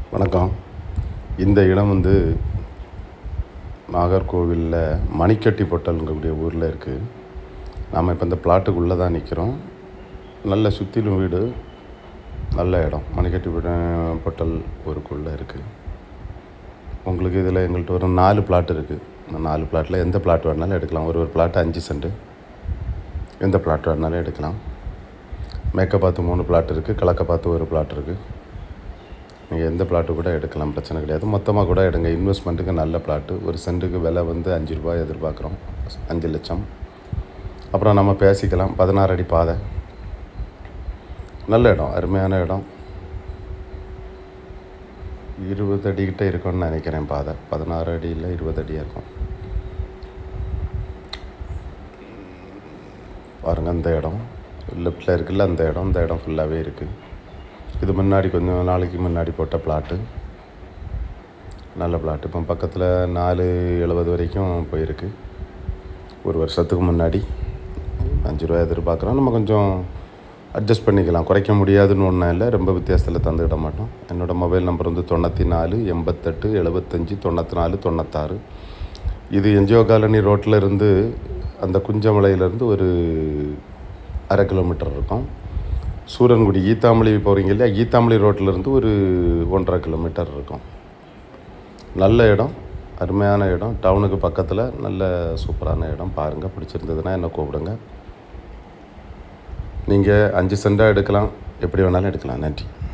வணக்கம் இந்த இடம் வந்து நாகர்கோவிலில் மணிக்கட்டி பொட்டல்ங்கக்கூடிய ஊரில் இருக்குது நாம் இப்போ இந்த பிளாட்டுக்குள்ளே தான் நிற்கிறோம் நல்ல சுற்றிலும் வீடு நல்ல இடம் மணிக்கட்டி பொ- பொட்டல் ஊருக்குள்ளே இருக்குது உங்களுக்கு இதில் எங்கள்கிட்ட ஒரு நாலு பிளாட் இருக்குது இந்த நாலு பிளாட்டில் எந்த பிளாட் வேணாலும் எடுக்கலாம் ஒரு ஒரு பிளாட் அஞ்சு சென்ட் எந்த பிளாட் வேணாலும் எடுக்கலாம் மேற்க பார்த்து மூணு பிளாட் இருக்குது கிழக்க பார்த்து ஒரு பிளாட் இருக்குது நீங்கள் எந்த பிளாட்டு கூட எடுக்கலாம் பிரச்சனை கிடையாது மொத்தமாக கூட எடுங்க இன்வெஸ்ட்மெண்ட்டுக்கு நல்ல பிளாட்டு ஒரு சென்ட்டுக்கு விலை வந்து அஞ்சு ரூபாய் எதிர்பார்க்குறோம் அஞ்சு லட்சம் அப்புறம் நம்ம பேசிக்கலாம் பதினாறு அடி பாதை நல்ல இடம் அருமையான இடம் இருபது அடிக்கிட்ட இருக்கும்னு நினைக்கிறேன் பாதை பதினாறு அடியில் இருபது அடியாக இருக்கும் பாருங்கள் அந்த இடம் லெஃப்டில் இருக்குல்ல அந்த இடம் அந்த இடம் ஃபுல்லாகவே இருக்குது இது முன்னாடி கொஞ்சம் நாளைக்கு முன்னாடி போட்ட பிளாட்டு நல்ல பிளாட்டு இப்போ பக்கத்தில் நாலு எழுபது வரைக்கும் போயிருக்கு ஒரு வருஷத்துக்கு முன்னாடி அஞ்சு ரூபா எதிர்பார்க்குறோம் நம்ம கொஞ்சம் அட்ஜஸ்ட் பண்ணிக்கலாம் குறைக்க முடியாதுன்னு ஒன்றும் இல்லை ரொம்ப வித்தியாசத்தில் தந்துக்கிட மாட்டோம் என்னோடய மொபைல் நம்பர் வந்து தொண்ணூற்றி நாலு எண்பத்தெட்டு எழுபத்தஞ்சி தொண்ணூற்றி நாலு தொண்ணூத்தாறு இது என்ஜிஓ காலனி ரோட்டில் இருந்து அந்த குஞ்சமலையிலேருந்து ஒரு அரை கிலோமீட்டர் இருக்கும் சூரன்குடி ஈத்தாமலி போகிறீங்க இல்லையா ஈத்தாமலி ரோட்டில் இருந்து ஒரு ஒன்றரை கிலோமீட்டர் இருக்கும் நல்ல இடம் அருமையான இடம் டவுனுக்கு பக்கத்தில் நல்ல சூப்பரான இடம் பாருங்கள் பிடிச்சிருந்ததுன்னா என்னை கூப்பிடுங்க நீங்கள் அஞ்சு சென்டாக எடுக்கலாம் எப்படி வேணாலும் எடுக்கலாம் நன்றி